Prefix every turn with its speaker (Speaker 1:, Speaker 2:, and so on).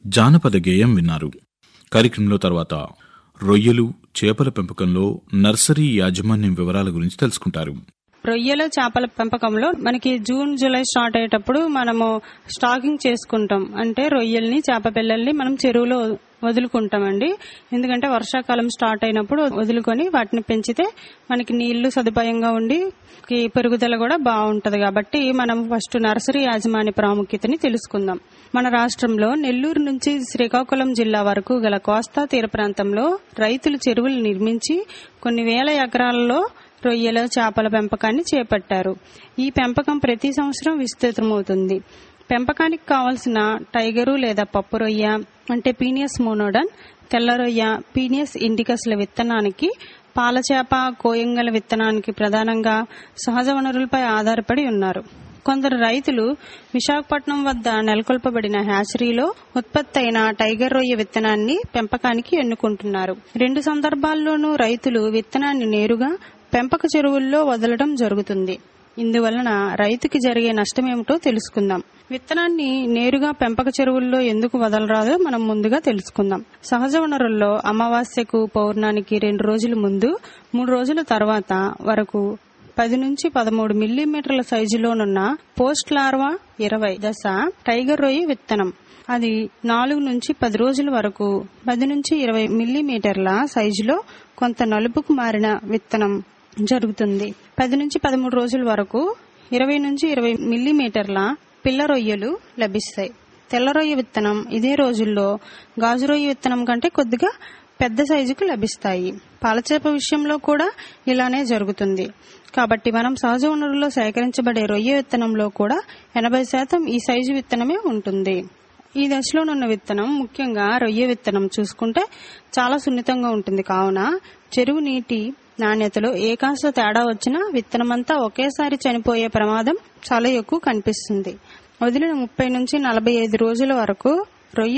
Speaker 1: జానపద గేయం విన్నారు కార్యక్రమంలో తర్వాత రొయ్యలు చేపల పెంపకంలో నర్సరీ యాజమాన్యం వివరాల గురించి తెలుసుకుంటారు
Speaker 2: రొయ్యల చేపల పెంపకంలో మనకి జూన్ జూలై స్టార్ట్ అయ్యేటప్పుడు మనము స్టాకింగ్ చేసుకుంటాం అంటే రొయ్యల్ని చేప పిల్లల్ని మనం చెరువులో వదులుకుంటామండి ఎందుకంటే వర్షాకాలం స్టార్ట్ అయినప్పుడు వదులుకొని వాటిని పెంచితే మనకి నీళ్లు సదుపాయంగా ఉండి ఈ పెరుగుదల కూడా బాగుంటది కాబట్టి మనం ఫస్ట్ నర్సరీ యాజమాన్య ప్రాముఖ్యతని తెలుసుకుందాం మన రాష్ట్రంలో నెల్లూరు నుంచి శ్రీకాకుళం జిల్లా వరకు గల కోస్తా తీర ప్రాంతంలో రైతులు చెరువులు నిర్మించి కొన్ని వేల ఎకరాలలో రొయ్యల చేపల పెంపకాన్ని చేపట్టారు ఈ పెంపకం ప్రతి సంవత్సరం విస్తృతమవుతుంది పెంపకానికి కావలసిన టైగరు లేదా పప్పు రొయ్య అంటే పీనియస్ మోనోడన్ తెల్ల రొయ్య పీనియస్ ఇండికస్ల విత్తనానికి పాలచేప కోయంగల విత్తనానికి ప్రధానంగా సహజ వనరులపై ఆధారపడి ఉన్నారు కొందరు రైతులు విశాఖపట్నం వద్ద నెలకొల్పబడిన హ్యాచరీలో ఉత్పత్తి అయిన టైగర్ రొయ్య విత్తనాన్ని పెంపకానికి ఎన్నుకుంటున్నారు రెండు సందర్భాల్లోనూ రైతులు విత్తనాన్ని నేరుగా పెంపక చెరువుల్లో వదలడం జరుగుతుంది ఇందువలన రైతుకి జరిగే నష్టమేమిటో తెలుసుకుందాం విత్తనాన్ని నేరుగా పెంపక చెరువుల్లో ఎందుకు వదలరాదో మనం ముందుగా తెలుసుకుందాం సహజ వనరుల్లో అమావాస్యకు పౌర్ణానికి రెండు రోజుల ముందు మూడు రోజుల తర్వాత వరకు పది నుంచి పదమూడు మిల్లీమీటర్ల సైజులోనున్న పోస్ట్ లార్వా ఇరవై దశ టైగర్ రొయ్య విత్తనం అది నాలుగు నుంచి పది రోజుల వరకు పది నుంచి ఇరవై మిల్లీమీటర్ల సైజులో కొంత నలుపుకు మారిన విత్తనం జరుగుతుంది పది నుంచి పదమూడు రోజుల వరకు ఇరవై నుంచి ఇరవై మిల్లీమీటర్ల పిల్ల రొయ్యలు లభిస్తాయి తెల్ల రొయ్య విత్తనం ఇదే రోజుల్లో గాజు రొయ్య విత్తనం కంటే కొద్దిగా పెద్ద సైజుకు లభిస్తాయి పాలచేప విషయంలో కూడా ఇలానే జరుగుతుంది కాబట్టి మనం సహజ వనరుల్లో సేకరించబడే రొయ్య విత్తనంలో కూడా ఎనభై శాతం ఈ సైజు విత్తనమే ఉంటుంది ఈ దశలోనున్న విత్తనం ముఖ్యంగా రొయ్య విత్తనం చూసుకుంటే చాలా సున్నితంగా ఉంటుంది కావున చెరువు నీటి నాణ్యతలో ఏ కాస్త తేడా వచ్చినా విత్తనమంతా ఒకేసారి చనిపోయే ప్రమాదం చాలా ఎక్కువ కనిపిస్తుంది వదిలిన ముప్పై నుంచి నలభై ఐదు రోజుల వరకు రొయ్య